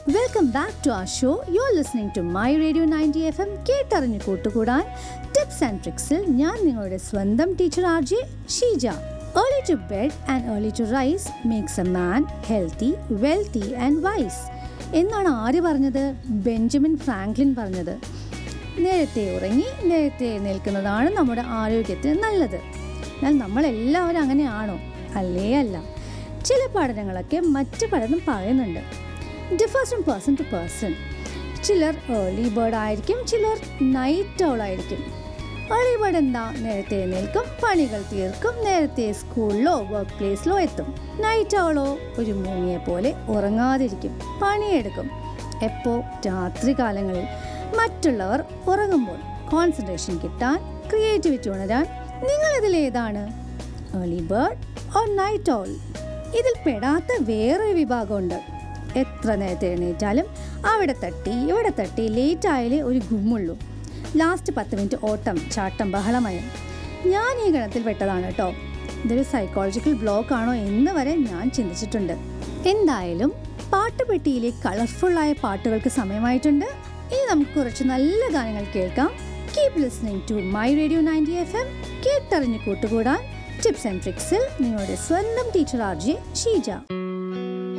welcome back to our show you are listening to my radio ninety F M കേട്ടറിഞ്ഞു കൂട്ടുകൂടാൻ tips and ട്രിക്സിൽ ഞാൻ നിങ്ങളുടെ സ്വന്തം teacher R J Sheeja early to bed and early to rise makes a man healthy wealthy and wise എന്നാണ് ആര് പറഞ്ഞത് Benjamin Franklin പറഞ്ഞത് നേരത്തെ ഉറങ്ങി നേരത്തെ എഴുന്നേൽക്കുന്നതാണ് നമ്മുടെ ആരോഗ്യത്തിന് നല്ലത് എന്നാൽ നമ്മളെല്ലാവരും അങ്ങനെയാണോ അല്ലേ അല്ല ചില പഠനങ്ങളൊക്കെ മറ്റു പലതും പറയുന്നുണ്ട് differs from person to person ചിലർ ഏർലി ബേർഡ് ആയിരിക്കും ചിലർ നൈറ്റ് ഓൾ ആയിരിക്കും ഏർലി ബേർഡ് എന്താ നേരത്തെ എഴുന്നേൽക്കും പണികൾ തീർക്കും നേരത്തെ സ്കൂളിലോ വർക്ക് പ്ലേസിലോ എത്തും നൈറ്റ് ഓളോ ഒരു മൂങ്ങിയെ പോലെ ഉറങ്ങാതിരിക്കും പണിയെടുക്കും എപ്പോ രാത്രി കാലങ്ങളിൽ മറ്റുള്ളവർ ഉറങ്ങുമ്പോൾ കോൺസെൻട്രേഷൻ കിട്ടാൻ ക്രിയേറ്റിവിറ്റി ഉണരാൻ നിങ്ങളിതിലേതാണ് early bird or night owl ഇതിൽ പെടാത്ത വേറൊരു വിഭാഗമുണ്ട് എത്ര നേരത്തെ എഴുന്നേറ്റാലും അവിടെ തട്ടി ഇവിടെ തട്ടി ലേറ്റ് ആയാലേ ഒരു ഗുമ്മുള്ളൂ ലാസ്റ്റ് പത്ത് മിനിറ്റ് ഓട്ടം ചാട്ടം ബഹളമയം ഞാൻ ഈ ഗണത്തിൽ പെട്ടതാണ് കേട്ടോ ഇതൊരു സൈക്കോളജിക്കൽ ബ്ലോക്ക് ആണോ എന്ന് വരെ ഞാൻ ചിന്തിച്ചിട്ടുണ്ട് എന്തായാലും പാട്ടുപെട്ടിയിലെ കളർഫുള്ളായ പാട്ടുകൾക്ക് സമയമായിട്ടുണ്ട് ഇനി നമുക്ക് കുറച്ച് നല്ല ഗാനങ്ങൾ കേൾക്കാം keep listening to my radio ninety F M കേട്ടറിഞ്ഞു കൂട്ടുകൂടാൻ ടിപ്സ് ആൻഡ് ട്രിക്സിൽ നിങ്ങളുടെ സ്വന്തം ടീച്ചർ ആർ ജെ ഷീജ